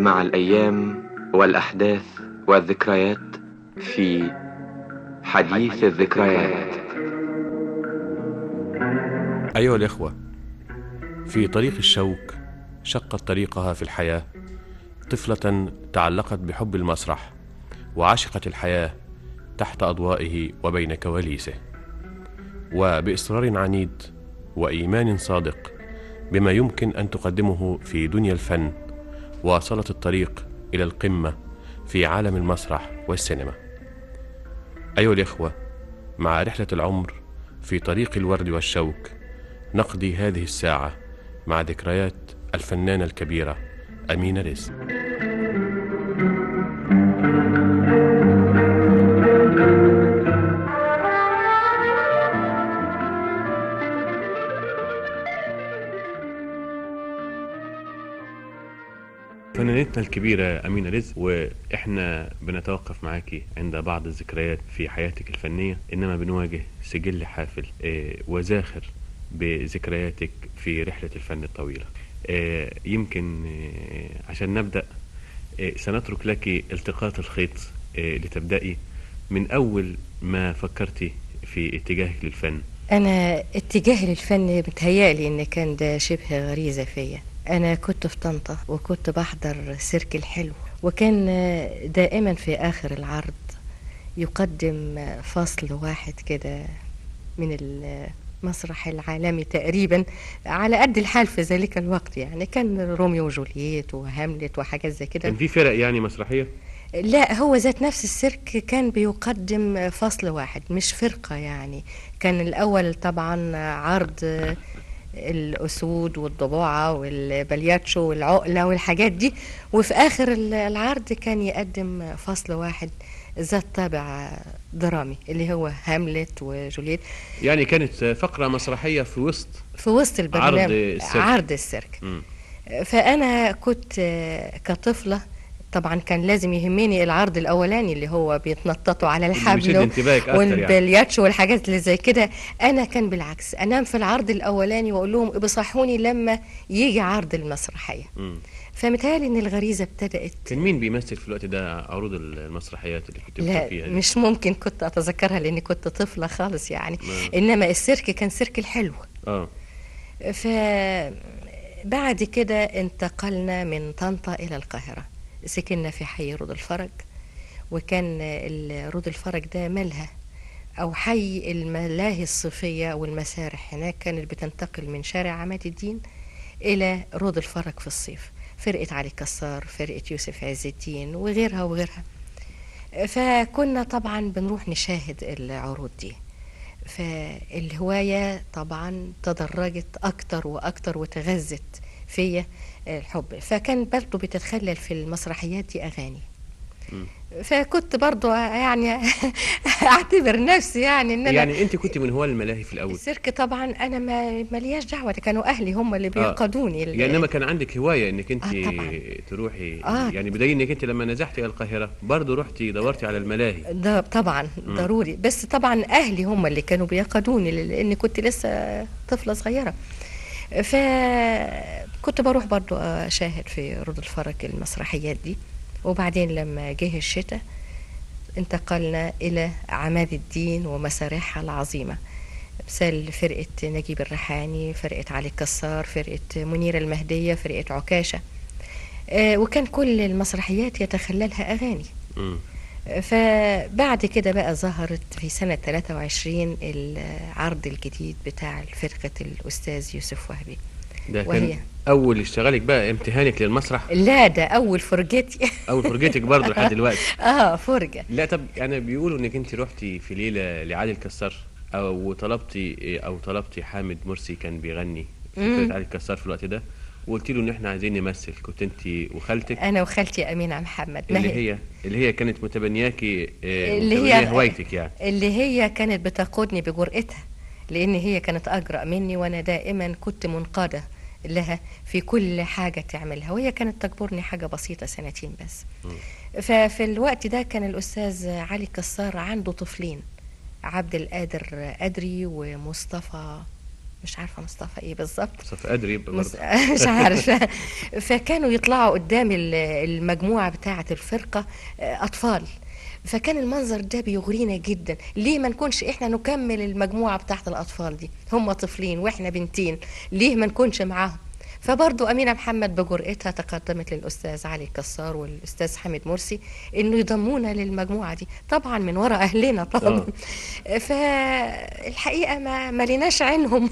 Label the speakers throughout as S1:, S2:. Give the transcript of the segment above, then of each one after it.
S1: مع الأيام والأحداث والذكريات في حديث الذكريات
S2: أيها الإخوة في طريق الشوك شقت طريقها في الحياة طفلة تعلقت بحب المسرح وعشقت الحياة تحت أضوائه وبين كواليسه وبإصرار عنيد وإيمان صادق بما يمكن أن تقدمه في دنيا الفن واصلت الطريق إلى القمة في عالم المسرح والسينما أيها الإخوة مع رحلة العمر في طريق الورد والشوك نقضي هذه الساعة مع ذكريات الفنانة الكبيرة أمينة رزق فنانتنا الكبيرة أمينة رزق وإحنا بنتوقف معاكي عند بعض الذكريات في حياتك الفنية إنما بنواجه سجل حافل آه، وزاخر بذكرياتك في رحلة الفن الطويلة آه، يمكن آه، عشان نبدأ آه، سنترك لك التقاط الخيط آه، لتبدأي من أول ما فكرتي في اتجاهك للفن
S3: أنا اتجاهي للفن بتهيألي إن كان ده شبه غريزة فيا أنا كنت في طنطا وكنت بحضر سيرك الحلو وكان دائما في آخر العرض يقدم فصل واحد كده من المسرح العالمي تقريبا على قد الحال في ذلك الوقت يعني كان روميو وجولييت وهاملت وحاجات زي كده
S2: كان في فرق يعني مسرحية
S3: لا هو ذات نفس السيرك كان بيقدم فصل واحد مش فرقة يعني كان الأول طبعا عرض الأسود والضباعة والبلياتشو والعقلة والحاجات دي وفي آخر العرض كان يقدم فصل واحد ذات طابع درامي اللي هو هاملت وجولييت
S2: يعني كانت فقرة مسرحية في وسط
S3: في وسط البرنامج
S2: عرض السيرك.
S3: عرض السيرك
S2: مم.
S3: فأنا كنت كطفلة طبعا كان لازم يهمني العرض الاولاني اللي هو بيتنططوا على
S2: بيشد
S3: الحبل
S2: انتباهك أكتر يعني.
S3: والبلياتشو والحاجات اللي زي كده انا كان بالعكس انام في العرض الاولاني واقول لهم بصحوني لما يجي عرض المسرحيه
S2: مم.
S3: فمتهيألي ان الغريزه ابتدات
S2: كان مين بيمثل في الوقت ده عروض المسرحيات اللي كنت
S3: لا
S2: بتشوفيها دي؟
S3: مش ممكن كنت اتذكرها لاني كنت طفله خالص يعني
S2: ما-
S3: انما السيرك كان سيرك الحلو
S2: اه
S3: فبعد كده انتقلنا من طنطا إلى القاهرة سكننا في حي رود الفرج وكان ال- رود الفرج ده ملهى أو حي الملاهي الصيفية والمسارح هناك كانت بتنتقل من شارع عماد الدين إلى رود الفرج في الصيف فرقة علي كسار فرقة يوسف عز الدين وغيرها وغيرها فكنا طبعا بنروح نشاهد العروض دي فالهواية طبعا تدرجت أكتر وأكتر وتغذت فيا الحب فكان برضه بتتخلل في المسرحيات دي أغاني
S2: مم.
S3: فكنت برضه يعني أعتبر نفسي يعني إن أنا
S2: يعني انت كنت من هواة الملاهي في الاول
S3: السيرك طبعا أنا ما ملياش دعوة ده كانوا أهلي هم اللي بيقودوني ال-
S2: يعني انما كان عندك هوايه انك انت
S3: آه، طبعاً.
S2: تروحي
S3: آه.
S2: يعني بدليل انك انت لما نزحتي الى القاهره برضه رحتي دورتي على الملاهي
S3: ده طبعا ضروري بس طبعا اهلي هم اللي كانوا بيقودوني لان كنت لسه طفله صغيره فكنت بروح برضو اشاهد في رود الفرج المسرحيات دي وبعدين لما جه الشتاء انتقلنا الى عماد الدين ومسارحها العظيمه مثال فرقة نجيب الريحاني فرقة علي كسار فرقة منيرة المهدية فرقة عكاشة آه، وكان كل المسرحيات يتخللها أغاني
S2: مم.
S3: فبعد كده بقى ظهرت في سنة 23 العرض الجديد بتاع فرقة الأستاذ يوسف وهبي
S2: ده
S3: وهي؟
S2: كان اول اشتغالك بقى امتحانك للمسرح
S3: لا ده أول فرجتي
S2: اول فرجتك برضه لحد دلوقتي
S3: اه فرجة
S2: لا طب يعني بيقولوا انك انت رحتي في ليله لعلي الكسار او طلبتي او طلبتي حامد مرسي كان بيغني في
S3: مم.
S2: فرقه علي الكسار في الوقت ده وقلت له ان احنا عايزين نمثل كنت انت وخالتك
S3: أنا وخالتي أمينة محمد ما
S2: اللي هي اللي هي كانت متبنياكي آه،
S3: اللي
S2: متبنية
S3: هي
S2: هوايتك يعني
S3: اللي هي كانت بتقودني بجرأتها لأن هي كانت أجرأ مني وأنا دائما كنت منقادة لها في كل حاجة تعملها وهي كانت تجبرني حاجة بسيطة سنتين بس ففي الوقت ده كان الأستاذ علي كسار عنده طفلين عبد القادر أدري ومصطفى مش عارفه مصطفى ايه بالظبط
S2: مصطفى أدري يبقى
S3: مس...
S2: برضه
S3: مش عارفه فكانوا يطلعوا قدام ال- المجموعه بتاعه الفرقه آه، اطفال فكان المنظر ده بيغرينا جدا ليه ما نكونش احنا نكمل المجموعه بتاعه الاطفال دي هم طفلين واحنا بنتين ليه ما نكونش معاهم فبرضه أمينة محمد بجرأتها تقدمت للأستاذ علي كسار والأستاذ حامد مرسي إنه يضمونا للمجموعة دي طبعا من وراء أهلنا طبعا فالحقيقة ما مليناش عينهم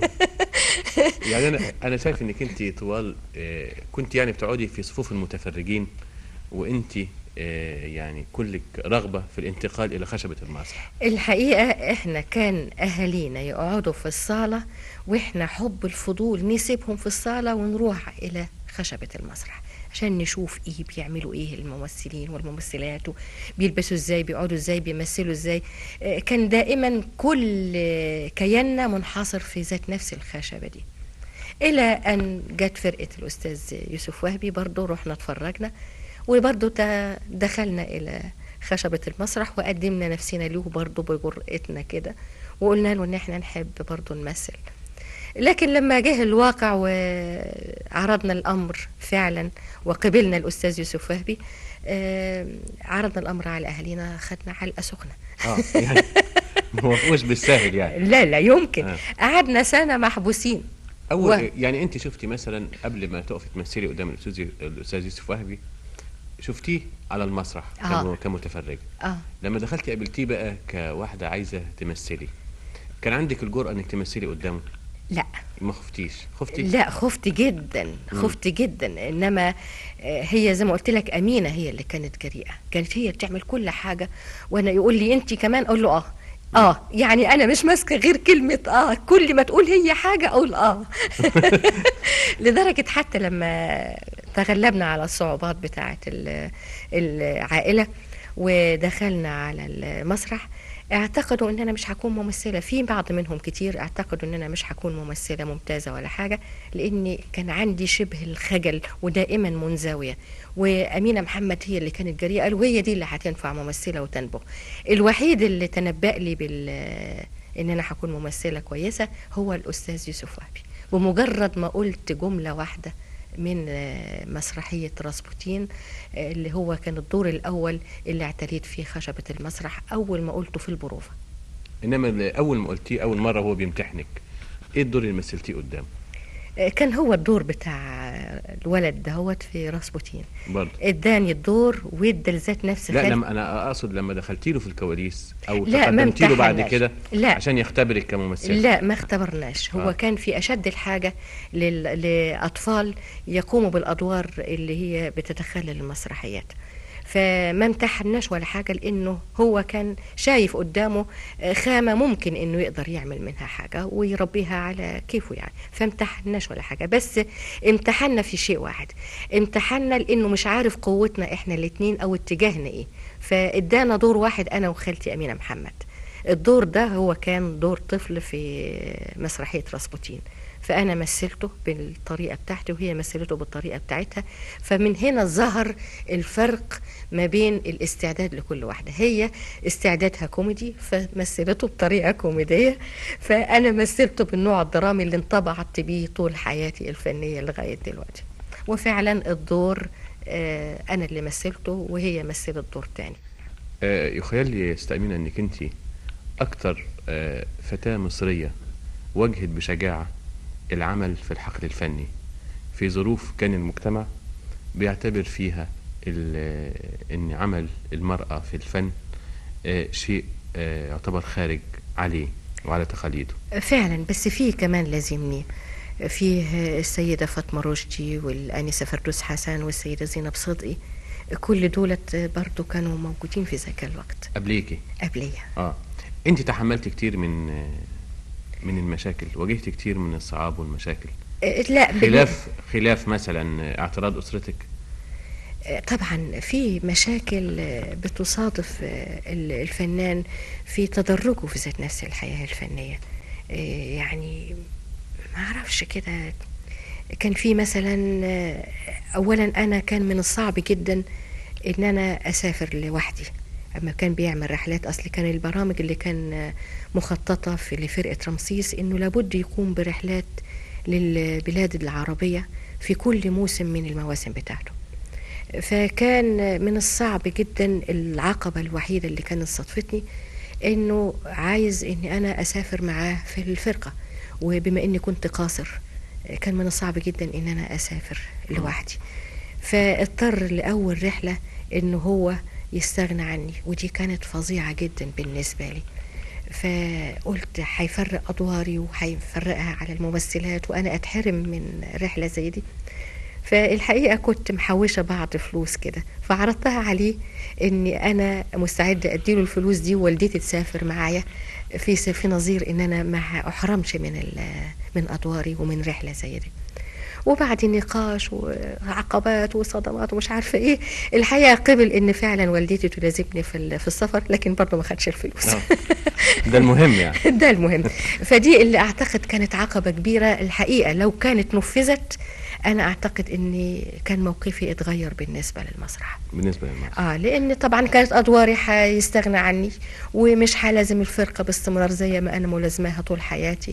S2: يعني انا انا شايف انك انت طوال آه، كنت يعني بتقعدي في صفوف المتفرجين وانت آه، يعني كلك رغبه في الانتقال الى خشبه المسرح
S3: الحقيقة احنا كان اهالينا يقعدوا في الصالة واحنا حب الفضول نسيبهم في الصالة ونروح الى خشبة المسرح عشان نشوف ايه بيعملوا ايه الممثلين والممثلات بيلبسوا ازاي بيقعدوا ازاي بيمثلوا ازاي آه، كان دائما كل آه، كياننا منحصر في ذات نفس الخشبة دي الى ان جت فرقة الاستاذ يوسف وهبي برضه رحنا اتفرجنا وبرضه تا- دخلنا الى خشبة المسرح وقدمنا نفسنا له برضه بجرأتنا كده وقلنا له ان احنا نحب برضه نمثل لكن لما جه الواقع وعرضنا الامر فعلا وقبلنا الاستاذ يوسف وهبي آه، عرضنا الامر على اهالينا خدنا علقه سخنه
S2: اه يعني ما وافقوش بالساهل يعني
S3: لا لا يمكن
S2: آه.
S3: قعدنا سنه محبوسين
S2: اول
S3: و-
S2: يعني انت شفتي مثلا قبل ما تقفي تمثلي قدام الاستاذ الاستاذ يوسف وهبي شفتيه على المسرح
S3: آه.
S2: كم- كمتفرج
S3: اه
S2: لما دخلتي قابلتيه بقى كواحده عايزه تمثلي كان عندك الجرأة انك تمثلي قدامه
S3: لا
S2: ما خفتيش خفتي
S3: لا خفت جدا خفت جدا انما آه، هي زي ما قلت لك امينه هي اللي كانت جريئه كانت هي بتعمل كل حاجه وانا يقول لي انت كمان اقول له اه اه يعني انا مش ماسكه غير كلمه اه كل ما تقول هي حاجه اقول اه لدرجه حتى لما تغلبنا على الصعوبات بتاعه ال- العائله ودخلنا على المسرح اعتقدوا ان انا مش هكون ممثله في بعض منهم كتير اعتقدوا ان انا مش هكون ممثله ممتازه ولا حاجه لاني كان عندي شبه الخجل ودائما منزويه وامينه محمد هي اللي كانت جريئه قالوا هي دي اللي هتنفع ممثله وتنبغ الوحيد اللي تنبأ لي بال ان انا هكون ممثله كويسه هو الاستاذ يوسف وهبي بمجرد ما قلت جمله واحده من آه، مسرحية راسبوتين آه، اللي هو كان الدور الأول اللي اعتليت فيه خشبة المسرح أول ما قلته في البروفة
S2: انما ال- اول ما قلتيه اول مره هو بيمتحنك ايه الدور اللي مثلتيه قدامه
S3: آه، كان هو الدور بتاع الولد دهوت في راسبوتين
S2: برضه
S3: اداني الدور وادى لذات نفس
S2: لا
S3: خالد.
S2: لما انا اقصد لما دخلتي له في الكواليس او
S3: لا، ما
S2: تقدمتي له بعد
S3: امتحناش.
S2: كده
S3: لا.
S2: عشان يختبرك كممثله
S3: لا ما اختبرناش هو
S2: آه.
S3: آه. كان في أشد الحاجة لل... لأطفال يقوموا بالأدوار اللي هي بتتخلل المسرحيات فما امتحناش ولا حاجة لأنه هو كان شايف قدامه آه، خامة ممكن إنه يقدر يعمل منها حاجة ويربيها على كيفه يعني فامتحناش ولا حاجة بس امتحنا في شيء واحد امتحنا لأنه مش عارف قوتنا إحنا الاتنين أو اتجاهنا إيه فادانا دور واحد أنا وخالتي أمينة محمد الدور ده هو كان دور طفل في مسرحية راسبوتين فأنا مثلته بالطريقة بتاعتي وهي مثلته بالطريقة بتاعتها فمن هنا ظهر الفرق ما بين الاستعداد لكل واحدة هي استعدادها كوميدي فمثلته بطريقة كوميدية فأنا مثلته بالنوع الدرامي اللي انطبعت بيه طول حياتي الفنية لغاية دلوقتي وفعلا الدور آه، أنا اللي مثلته وهي مثلت دور تاني
S2: آه، يخيل لي استأمينة انك انت اكتر آه، فتاة مصرية واجهت بشجاعة العمل في الحقل الفني في ظروف كان المجتمع بيعتبر فيها ال- آه، ان عمل المرأة في الفن آه، شيء آه، يعتبر خارج عليه وعلى تقاليده
S3: فعلا بس فيه كمان لازمني فيه السيدة فاطمة رشدي والآنسة فردوس حسن والسيدة زينب صدقي كل دولت برضو كانوا موجودين في ذاك الوقت
S2: قبليكي
S3: قبلية
S2: اه انت تحملت كتير من آه، من المشاكل واجهت كتير من الصعاب والمشاكل
S3: آه، لا بال-
S2: خلاف خلاف مثلا آه، اعتراض اسرتك
S3: آه، طبعا في مشاكل آه، بتصادف آه، ال- الفنان في تدرجه في ذات نفس الحياة الفنية آه، يعني ما اعرفش كده كان في مثلا آه، اولا انا كان من الصعب جدا ان انا اسافر لوحدي اما كان بيعمل رحلات اصل كان البرامج اللي كان آه، مخططه في لفرقه رمسيس انه لابد يقوم برحلات للبلاد العربيه في كل موسم من المواسم بتاعته فكان من الصعب جدا العقبة الوحيدة اللي كانت صدفتني انه عايز اني انا اسافر معاه في الفرقة وبما اني كنت قاصر كان من الصعب جدا ان انا اسافر لوحدي فاضطر لاول رحلة انه هو يستغنى عني ودي كانت فظيعة جدا بالنسبة لي فقلت هيفرق ادواري وهيفرقها على الممثلات وانا اتحرم من رحلة زي دي فالحقيقة كنت محوشة بعض فلوس كده فعرضتها عليه اني انا مستعدة اديله الفلوس دي ووالدتي تسافر معايا في في نظير ان انا ما احرمش من ال- من ادواري ومن رحلة زي دي وبعد نقاش وعقبات وصدمات ومش عارفه ايه الحقيقه قبل ان فعلا والدتي تلازمني في ال- في السفر لكن برضه ما خدش الفلوس
S2: آه. ده المهم يعني
S3: ده المهم فدي اللي اعتقد كانت عقبه كبيره الحقيقه لو كانت نفذت انا اعتقد ان كان موقفي اتغير بالنسبه للمسرح
S2: بالنسبه للمصر
S3: اه لان طبعا كانت ادواري هيستغنى عني ومش هلازم الفرقه باستمرار زي ما انا ملازماها طول حياتي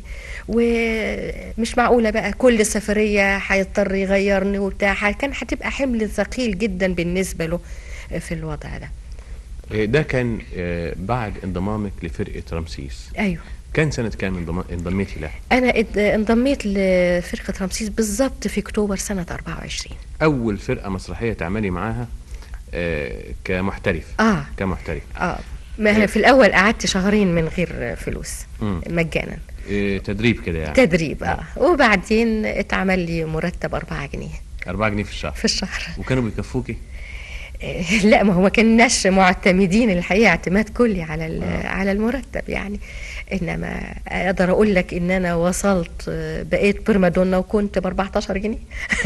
S3: ومش معقوله بقى كل سفريه هيضطر يغيرني وبتاع ح- كان هتبقى حمل ثقيل جدا بالنسبه له في الوضع ده
S2: آه، ده كان آه، بعد انضمامك لفرقه رمسيس
S3: ايوه
S2: كان سنه كام انضم- انضميتي لها
S3: انا ات- انضميت لفرقه رمسيس بالظبط في اكتوبر سنه 24
S2: اول فرقه مسرحيه تعملي معاها آه، كمحترف
S3: اه
S2: كمحترف
S3: اه ما أنا في الاول قعدت شهرين من غير فلوس
S2: مم.
S3: مجانا
S2: آه، تدريب كده يعني
S3: تدريب اه وبعدين اتعمل لي مرتب 4 جنيه
S2: 4 جنيه في الشهر
S3: في الشهر
S2: وكانوا بيكفوكي
S3: آه، لا ما هو ما كناش معتمدين الحقيقه اعتماد كلي على ال- على المرتب يعني انما اقدر اقول لك ان انا وصلت آه، بقيت برمادونا وكنت ب 14 جنيه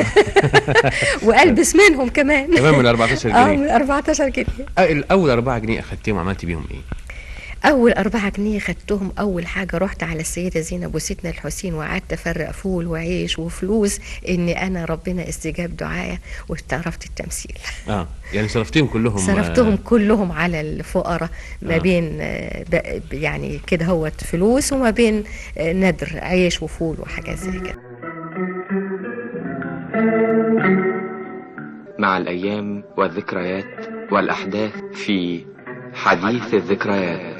S3: والبس منهم كمان
S2: كمان من 14
S3: اه
S2: جنيه
S3: من 14 جنيه
S2: آه، الاول 4 جنيه اخدتيهم عملتي بيهم ايه
S3: اول أربعة جنيه خدتهم اول حاجه رحت على السيده زينب وسيدنا الحسين وقعدت افرق فول وعيش وفلوس ان انا ربنا استجاب دعايا واعترفت التمثيل
S2: اه يعني صرفتيهم كلهم
S3: صرفتهم
S2: آه،
S3: كلهم على الفقراء ما
S2: آه.
S3: بين آه، ب- يعني كده هوت فلوس وما بين آه، ندر عيش وفول وحاجات زي كده
S1: مع الأيام والذكريات والأحداث في حديث الذكريات